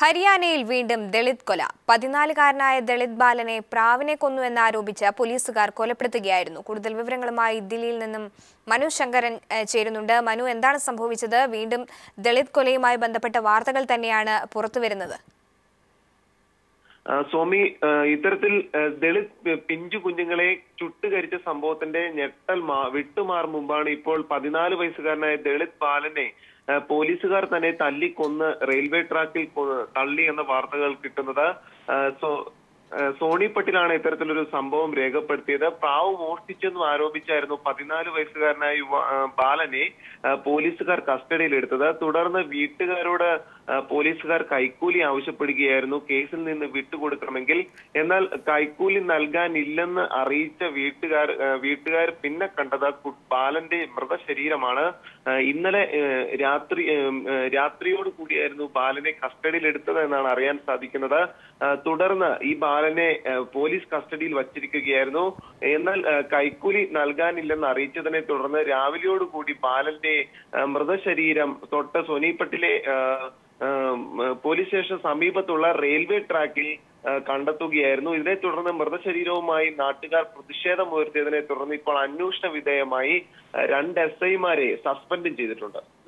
ഹരിയാനയിൽ വീണ്ടും ദളിത് കൊല പതിനാലുകാരനായ ദളിത് ബാലനെ പ്രാവിനെ കൊന്നുവെന്നാരോപിച്ച് പോലീസുകാർ കൊലപ്പെടുത്തുകയായിരുന്നു കൂടുതൽ വിവരങ്ങളുമായി ദില്ലിയിൽ നിന്നും മനു ശങ്കരൻ ഏഹ്, ചേരുന്നുണ്ട് മനു എന്താണ് സംഭവിച്ചത് വീണ്ടും ദളിത് കൊലയുമായി ബന്ധപ്പെട്ട വാർത്തകൾ തന്നെയാണ് പുറത്തുവരുന്നത് ആ, സ്വാമി ആ, ഇത്തരത്തിൽ ആ, ദളിത് പി- പിഞ്ചു കുഞ്ഞുങ്ങളെ ചുട്ടുകരിച്ച സംഭവത്തിന്റെ ഞെട്ടൽ മാ- വിട്ടുമാറും മുമ്പാണ് ഇപ്പോൾ പതിനാല് വയസ്സുകാരനായ ദളിത് ബാലനെ ആ, പോലീസുകാർ തന്നെ തല്ലിക്കൊന്ന് റെയിൽവേ ട്രാക്കിൽ കൊ- തള്ളി എന്ന വാർത്തകൾ കിട്ടുന്നത് ആ, സോ- ആ, സോണിപ്പട്ടിലാണ് ഇത്തരത്തിലൊരു സംഭവം രേഖപ്പെടുത്തിയത് പ്രാവ് മോഷ്ടിച്ചെന്നും ആരോപിച്ചായിരുന്നു പതിനാല് വയസ്സുകാരനായ യുവ- ആ, ബാലനെ ആ, പോലീസുകാർ കസ്റ്റഡിയിലെടുത്തത് തുടർന്ന് വീട്ടുകാരോട് ആ, പോലീസുകാർ കൈക്കൂലി ആവശ്യപ്പെടുകയായിരുന്നു കേസിൽ നിന്ന് വിട്ടുകൊടുക്കണമെങ്കിൽ എന്നാൽ കൈക്കൂലി നൽകാനില്ലെന്ന് അറിയിച്ച വീട്ടുകാർ ആ, വീട്ടുകാർ പിന്നെ കണ്ടത് കു- ബാലന്റെ മൃതശരീരമാണ് ആ, ഇന്നലെ ആ, രാത്രി ആ, ആ, രാത്രിയോട് കൂടിയായിരുന്നു ബാലനെ കസ്റ്റഡിയിലെടുത്തത് എന്നാണ് അറിയാൻ സാധിക്കുന്നത് ആ, തുടർന്ന് ഈ ബാലനെ ആ, പോലീസ് കസ്റ്റഡിയിൽ വച്ചിരിക്കുകയായിരുന്നു എന്നാൽ ആ, കൈക്കൂലി നൽകാനില്ലെന്ന് അറിയിച്ചതിനെ തുടർന്ന് രാവിലെയോടുകൂടി ബാലന്റെ ആ, മൃതശരീരം തൊട്ട് സോനിപ്പട്ടിലെ ആ, ആ, പോലീസ് സ്റ്റേഷൻ സമീപത്തുള്ള റെയിൽവേ ട്രാക്കിൽ ആ, കണ്ടെത്തുകയായിരുന്നു ഇതിനെ തുടർന്ന് മൃതശരീരവുമായി നാട്ടുകാർ പ്രതിഷേധം ഉയർത്തിയതിനെ തുടർന്ന് ഇപ്പോൾ അന്വേഷണ വിധേയമായി ആ, രണ്ട് എസ് ഐമാരെ സസ്പെൻഡും ചെയ്തിട്ടുണ്ട്